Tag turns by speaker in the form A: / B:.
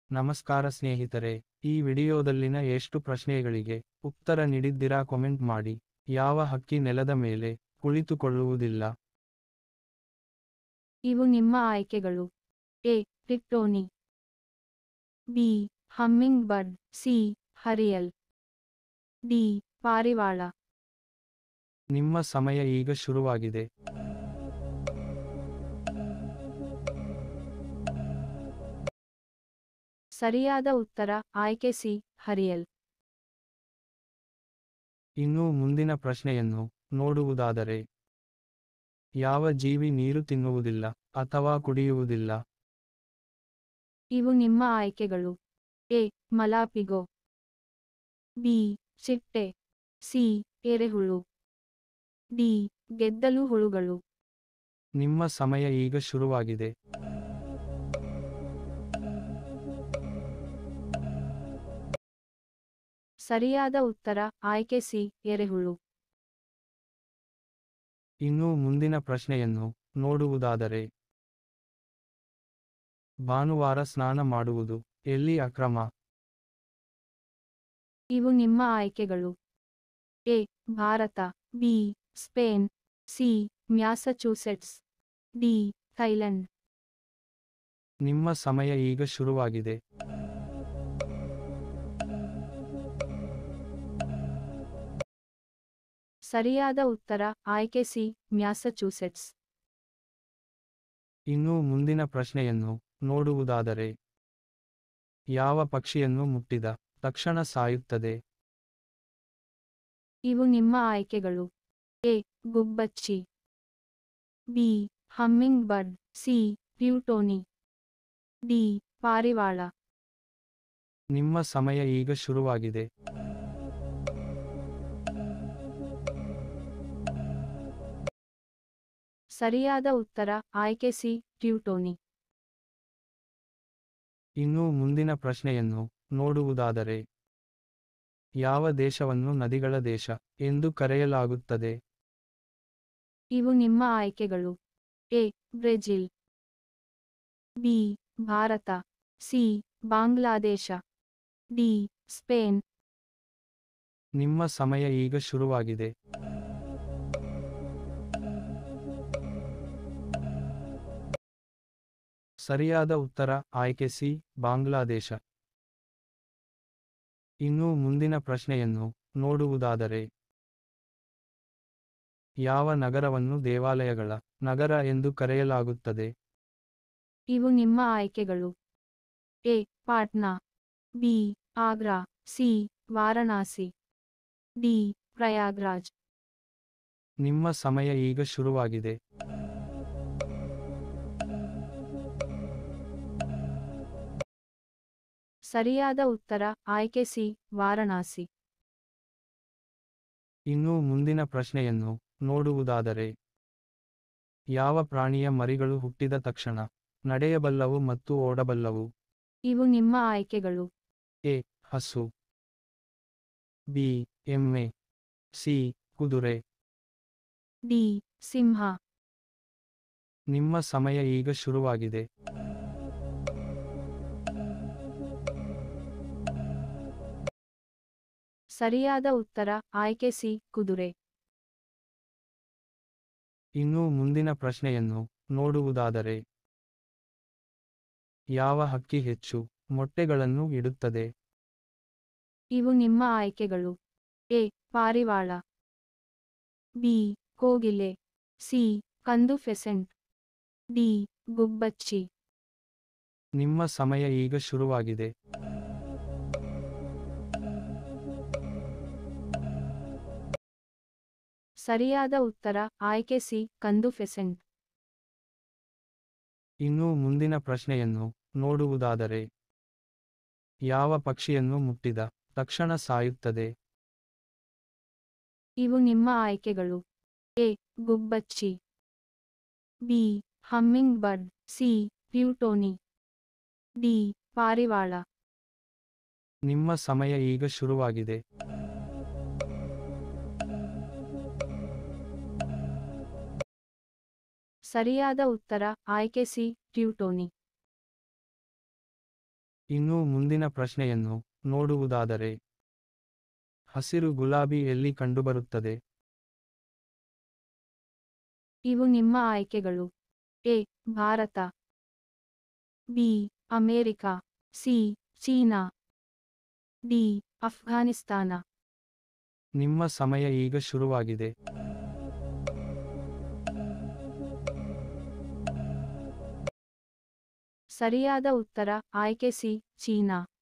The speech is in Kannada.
A: ನಮಸ್ಕಾರ ಸ್ನೇಹಿತರೆ ಈ ವಿಡಿಯೋದಲ್ಲಿನ ಎಷ್ಟು ಪ್ರಶ್ನೆಗಳಿಗೆ ಉತ್ತರ ನೀಡಿದ್ದೀರಾ ಕಾಮೆಂಟ್ ಮಾಡಿ ಯಾವ ಹಕ್ಕಿ ನೆಲದ ಮೇಲೆ ಕುಳಿತುಕೊಳ್ಳುವುದಿಲ್ಲ
B: ಇವು ನಿಮ್ಮ ಆಯ್ಕೆಗಳು ಎ ಟಿಕ್ಟೋನಿ ಬಿ ಹಮ್ಮಿಂಗ್ ಬರ್ಡ್ ಸಿ ಹರಿಯಲ್ ಡಿ ಪಾರಿವಾಳ
A: ನಿಮ್ಮ ಸಮಯ ಈಗ ಶುರುವಾಗಿದೆ
B: ಸರಿಯಾದ ಉತ್ತರ ಆಯ್ಕೆ ಸಿ ಹರಿಯಲ್
A: ಇನ್ನು ಮುಂದಿನ ಪ್ರಶ್ನೆಯನ್ನು ನೋಡುವುದಾದರೆ ಯಾವ ಜೀವಿ ನೀರು ತಿನ್ನುವುದಿಲ್ಲ ಅಥವಾ ಕುಡಿಯುವುದಿಲ್ಲ
B: ಇವು ನಿಮ್ಮ ಆಯ್ಕೆಗಳು ಎ ಮಲಾಪಿಗೋ ಬಿ ಚಿಟ್ಟೆ ಸಿ ಎರೆಹುಳು ಡಿ ಗೆದ್ದಲು ಹುಳುಗಳು
A: ನಿಮ್ಮ ಸಮಯ ಈಗ ಶುರುವಾಗಿದೆ
B: ಸರಿಯಾದ ಉತ್ತರ ಆಯ್ಕೆ ಸಿ ಎರೆಹುಳು
A: ಇನ್ನು ಮುಂದಿನ ಪ್ರಶ್ನೆಯನ್ನು ನೋಡುವುದಾದರೆ ಭಾನುವಾರ ಸ್ನಾನ ಮಾಡುವುದು ಎಲ್ಲಿ ಅಕ್ರಮ
B: ಇವು ನಿಮ್ಮ ಆಯ್ಕೆಗಳು A Bharat B Spain C Massachusetts D Thailand
A: ನಿಮ್ಮ ಸಮಯ ಈಗ ಶುರುವಾಗಿದೆ
B: ಸರಿಯಾದ ಉತ್ತರ ಆಯ್ಕೆ ಸಿ ಮ್ಯಾಸಚೂಸೆಟ್ಸ್
A: ಇನ್ನು ಮುಂದಿನ ಪ್ರಶ್ನೆಯನ್ನು ನೋಡುವುದಾದರೆ ಯಾವ ಪಕ್ಷಿಯನ್ನು ಮುಟ್ಟಿದ ತಕ್ಷಣ ಸಾಯುತ್ತದೆ
B: ಇವು ನಿಮ್ಮ ಆಯ್ಕೆಗಳು ಎ ಗುಬ್ಬಚ್ಚಿ ಬಿ ಹಮ್ಮಿಂಗ್ ಬರ್ಡ್ ಸಿ ಪ್ಯೂಟೋನಿ ಡಿ ಪಾರಿವಾಳ
A: ನಿಮ್ಮ ಸಮಯ ಈಗ ಶುರುವಾಗಿದೆ
B: ಸರಿಯಾದ ಉತ್ತರ ಆಯ್ಕೆ ಸಿ ಟ್ಯೂಟೋನಿ
A: ಇನ್ನು ಮುಂದಿನ ಪ್ರಶ್ನೆಯನ್ನು ನೋಡುವುದಾದರೆ ಯಾವ ದೇಶವನ್ನು ನದಿಗಳ ದೇಶ ಎಂದು ಕರೆಯಲಾಗುತ್ತದೆ
B: ಇವು ನಿಮ್ಮ ಆಯ್ಕೆಗಳು A Brazil B Bharat C Bangladesh D Spain
A: ನಿಮ್ಮ ಸಮಯ ಈಗ ಶುರುವಾಗಿದೆ ಸರಿಯಾದ ಉತ್ತರ ಆಯ್ಕೆ ಸಿ ಬಾಂಗ್ಲಾದೇಶ ಇನ್ನು ಮುಂದಿನ ಪ್ರಶ್ನೆಯನ್ನು ನೋಡುವುದಾದರೆ ಯಾವ ನಗರವನ್ನು ದೇವಾಲಯಗಳ ನಗರ ಎಂದು ಕರೆಯಲಾಗುತ್ತದೆ
B: ಇವು ನಿಮ್ಮ ಆಯ್ಕೆಗಳು A Patna B Agra C Varanasi D Prayagraj
A: ನಿಮ್ಮ ಸಮಯ ಈಗ ಶುರುವಾಗಿದೆ
B: ಸರಿಯಾದ ಉತ್ತರ ಆಯ್ಕೆ ಸಿ ವಾರಣಾಸಿ
A: ಇನ್ನು ಮುಂದಿನ ಪ್ರಶ್ನೆಯನ್ನು ನೋಡುವುದಾದರೆ ಯಾವ ಪ್ರಾಣಿಯ ಮರಿಗಳು ಹುಟ್ಟಿದ ತಕ್ಷಣ ನಡೆಯಬಲ್ಲವು ಮತ್ತು ಓಡಬಲ್ಲವು
B: ಇವು ನಿಮ್ಮ ಆಯ್ಕೆಗಳು
A: ಎ ಹಸು ಬಿ ಎಮ್ಮೆ ಸಿ ಕುದುರೆ
B: ಡಿ ಸಿಂಹ
A: ನಿಮ್ಮ ಸಮಯ ಈಗ ಶುರುವಾಗಿದೆ
B: ಸರಿಯಾದ ಉತ್ತರ ಆಯ್ಕೆ ಸಿ ಕುದುರೆ
A: ಇನ್ನು ಮುಂದಿನ ಪ್ರಶ್ನೆಯನ್ನು ನೋಡುವುದಾದರೆ ಯಾವ ಹಕ್ಕಿ ಹೆಚ್ಚು ಮೊಟ್ಟೆಗಳನ್ನು ಇಡುತ್ತದೆ
B: ಇವು ನಿಮ್ಮ ಆಯ್ಕೆಗಳು ಎ ಪಾರಿವಾಳ ಬಿ ಕೋಗಿಲೆ ಸಿ ಕಂದು ಫೆಸೆಂಟ್ ಡಿ ಗುಬ್ಬಚ್ಚಿ
A: ನಿಮ್ಮ ಸಮಯ ಈಗ ಶುರುವಾಗಿದೆ
B: ಸರಿಯಾದ ಉತ್ತರ ಆಯ್ಕೆ ಸಿ ಕಂದು ಫೆಸೆಂಟ್
A: ಇನ್ನು ಮುಂದಿನ ಪ್ರಶ್ನೆಯನ್ನು ನೋಡುವುದಾದರೆ ಯಾವ ಪಕ್ಷಿಯನ್ನು ಮುಟ್ಟಿದ ತಕ್ಷಣ ಸಾಯುತ್ತದೆ
B: ಇವು ನಿಮ್ಮ ಆಯ್ಕೆಗಳು ಎ ಗುಬ್ಬಚ್ಚಿ ಬಿ ಹಮ್ಮಿಂಗ್ ಬರ್ಡ್ ಸಿ ಪ್ಯೂಟೋನಿ ಡಿ ಪಾರಿವಾಳ
A: ನಿಮ್ಮ ಸಮಯ ಈಗ ಶುರುವಾಗಿದೆ
B: ಸರಿಯಾದ ಉತ್ತರ ಆಯ್ಕೆ ಸಿ ಟ್ಯೂಟೋನಿ
A: ಇನ್ನು ಮುಂದಿನ ಪ್ರಶ್ನೆಯನ್ನು ನೋಡುವುದಾದರೆ ಹಸಿರು ಗುಲಾಬಿ ಎಲ್ಲಿ ಕಂಡುಬರುತ್ತದೆ
B: ಇವು ನಿಮ್ಮ ಆಯ್ಕೆಗಳು A Bharat B America C China D Afghanistan
A: ನಿಮ್ಮ ಸಮಯ ಈಗ ಶುರುವಾಗಿದೆ
B: ಸರಿಯಾದ ಉತ್ತರ ಆಯ್ಕೆ ಸಿ ಚೀನಾ